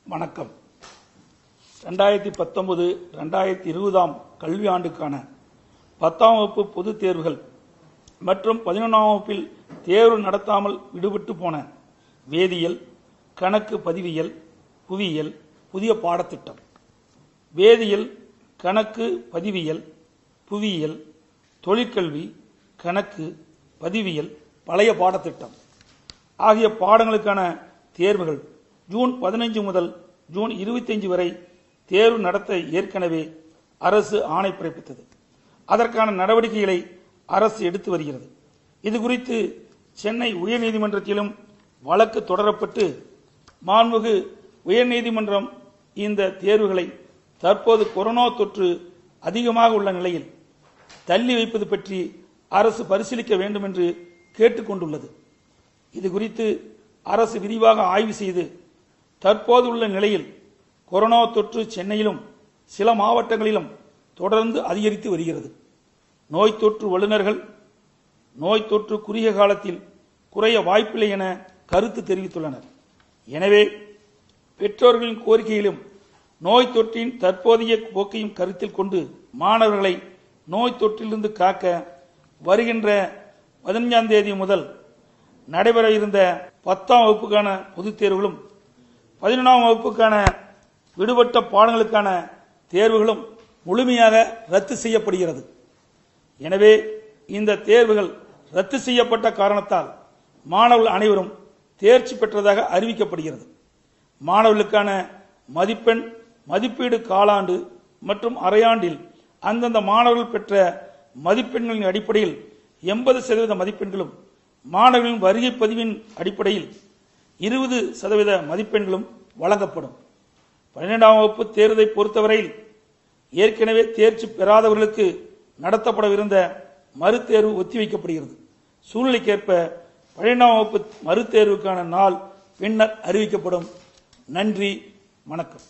வணக்கம் ரெண்டாயிரத்தி பத்தொன்பது ரெண்டாயிரத்தி இருபதாம் கல்வியாண்டுக்கான பத்தாம் வகுப்பு பொதுத் தேர்வுகள் மற்றும் பதினொன்றாம் வகுப்பில் தேர்வு நடத்தாமல் விடுபட்டு போன வேதியியல் கணக்கு பதிவியல் புவியியல் புதிய பாடத்திட்டம் வேதியியல் கணக்கு பதிவியல் புவியியல் தொழிற்கல்வி கணக்கு பதிவியல் பழைய பாடத்திட்டம் ஆகிய பாடங்களுக்கான தேர்வுகள் ஜூன் பதினைஞ்சு முதல் ஜூன் 25 வரை தேர்வு நடத்த ஏற்கனவே அரசு ஆணை பிறப்பித்தது அதற்கான நடவடிக்கைகளை அரசு எடுத்து வருகிறது இது குறித்து சென்னை உயர்நீதிமன்றத்திலும் வழக்கு தொடரப்பட்டு மாண்புமிகு உயர்நீதிமன்றம் இந்த தேர்வுகளை தற்போது கொரோனா தொற்று அதிகமாக உள்ள நிலையில் தள்ளி வைப்பது பற்றி அரசு பரிசீலிக்க வேண்டும் என்று கேட்டுக்கொண்டுள்ளது இது குறித்து அரசு விரிவாக ஆய்வு செய்து தற்போது உள்ள நிலையில் கொரோனா தொற்று சென்னையிலும் சில மாவட்டங்களிலும் தொடர்ந்து அதிகரித்து வருகிறது நோய் தொற்று வல்லுநர்கள் நோய் தொற்று குறுகிய காலத்தில் குறைய வாய்ப்பில்லை என கருத்து தெரிவித்துள்ளனர் எனவே பெற்றோர்களின் கோரிக்கையிலும் நோய் தொற்றின் தற்போதைய போக்கையும் கருத்தில் கொண்டு மாணவர்களை நோய் தொற்றிலிருந்து காக்க வருகின்ற பதினஞ்சாம் தேதி முதல் நடைபெற இருந்த பத்தாம் வகுப்புக்கான பொதுத் தேர்வுகளும் பதினொன்றாம் வகுப்புக்கான விடுபட்ட பாடங்களுக்கான தேர்வுகளும் முழுமையாக ரத்து செய்யப்படுகிறது எனவே இந்த தேர்வுகள் ரத்து செய்யப்பட்ட காரணத்தால் மாணவர்கள் அனைவரும் தேர்ச்சி பெற்றதாக அறிவிக்கப்படுகிறது மாணவர்களுக்கான மதிப்பெண் மதிப்பீடு காலாண்டு மற்றும் அரையாண்டில் அந்தந்த மாணவர்கள் பெற்ற மதிப்பெண்களின் அடிப்படையில் எண்பது சதவீத மதிப்பெண்களும் மாணவர்களின் வருகை பதிவின் அடிப்படையில் இருபது சதவீத மதிப்பெண்களும் வழங்கப்படும் பன்னிரெண்டாம் வகுப்பு தேர்வை பொறுத்தவரையில் ஏற்கனவே தேர்ச்சி பெறாதவர்களுக்கு நடத்தப்படவிருந்த மறுதேர்வு ஒத்திவைக்கப்படுகிறது சூழ்நிலைக்கேற்ப பன்னிரெண்டாம் வகுப்பு மறுதேர்வுக்கான நாள் பின்னர் அறிவிக்கப்படும் நன்றி வணக்கம்